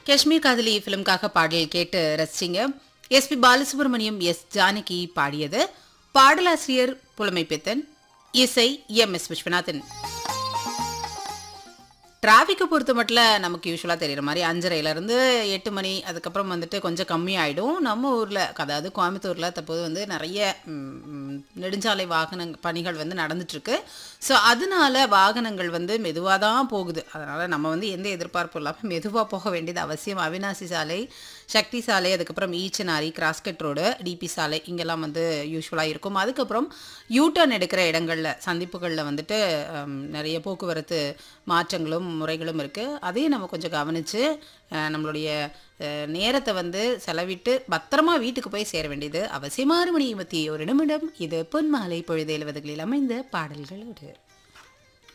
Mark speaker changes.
Speaker 1: காஷ்மீர் காதலி ஃபிலிம்காக பாடல் கேட்டு ரசிச்சிங்க எஸ்பி பாலசுப்ரமணியம் எஸ் ஜானகி பாடியது பாடலாசிரியர் புலமைப்பித்தன் இசை எம் எஸ் விஸ்வநாதன் டிராஃபிக்கை பொறுத்த மட்டும் நமக்கு யூஸ்வலாக தெரியுற மாதிரி அஞ்சரையிலேருந்து எட்டு மணி அதுக்கப்புறம் வந்துட்டு கொஞ்சம் கம்மி ஆகிடும் நம்ம ஊரில் அதாவது கோயம்புத்தூரில் தற்போது வந்து நிறைய ம், ம், நெடுஞ்சாலை வாகன பணிகள் வந்து நடந்துட்டுருக்கு ஸோ அதனால வாகனங்கள் வந்து மெதுவாக தான் போகுது அதனால் நம்ம வந்து எந்த எதிர்பார்ப்பும் இல்லாமல் மெதுவாக போக வேண்டியது அவசியம் அவினாசி சாலை சக்தி சாலை அதுக்கப்புறம் ஈச்சனாரி கிராஸ்கட் ரோடு டிபி சாலை இங்கெல்லாம் வந்து யூஸ்வலாக இருக்கும் அதுக்கப்புறம் யூட்டர்ன் எடுக்கிற இடங்களில் சந்திப்புகளில் வந்துட்டு ஹம், நிறைய போக்குவரத்து மாற்றங்களும் முறைகளும் இருக்குது அதையும் நம்ம கொஞ்சம் கவனித்து நம்மளுடைய அஹ், நேரத்தை வந்து செலவிட்டு பத்திரமா வீட்டுக்கு போய் சேர வேண்டியது அவசியமான மணி இருபத்தி ஒரு நிமிடம் இது பொன்மாலை பொழுது எழுவதுகளில் அமைந்த பாடல்களோடு